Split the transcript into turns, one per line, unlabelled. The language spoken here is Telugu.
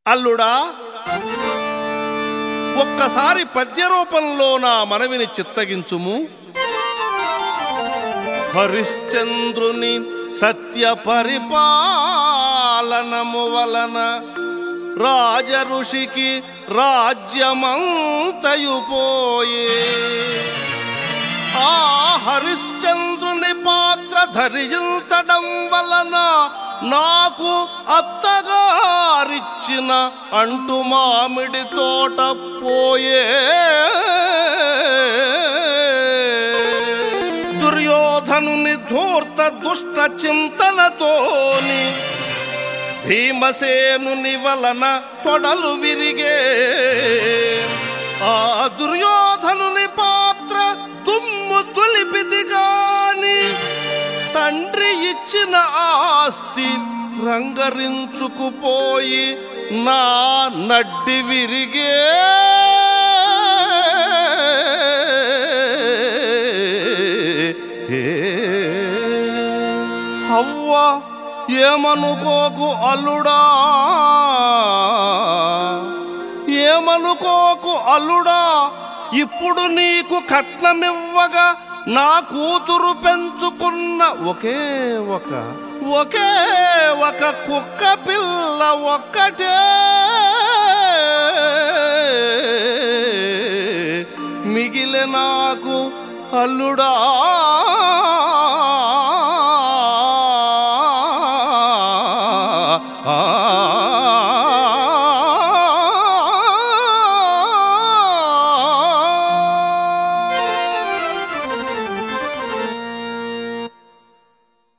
అల్లుడా ఒక్కసారి పద్య రూపంలో నా మనవిని చిత్తగించుము హరిశ్చంద్రుని సత్య పరిపాలనము వలన రాజ ఋషికి రాజ్యమంతయు పోయే ఆ హరిశ్చంద్రుని పాత్ర ధరించడం వలన నాకు అత్తగారిచ్చిన అంటు మామిడి తోట పోయే దుర్యోధనుని ధూర్త దుష్ట చింతనతోని భీమసేనుని వలన తొడలు విరిగే ఆ దుర్యోధనుని పాత్ర దుమ్ము దులిపిది గాని తండ్రి ఇచ్చిన ఆస్తి రంగరించుకుపోయి నా నడ్డి విరిగే హవ్వ ఏమనుకోకు అల్లుడా ఏమనుకోకు అల్లుడా ఇప్పుడు నీకు కట్నమివ్వగా నా కూతురు పెంచుకున్న ఒకే ఒక ఒకే ఒక కుక్క పిల్ల ఒక్కటే మిగిలే నాకు అల్లుడా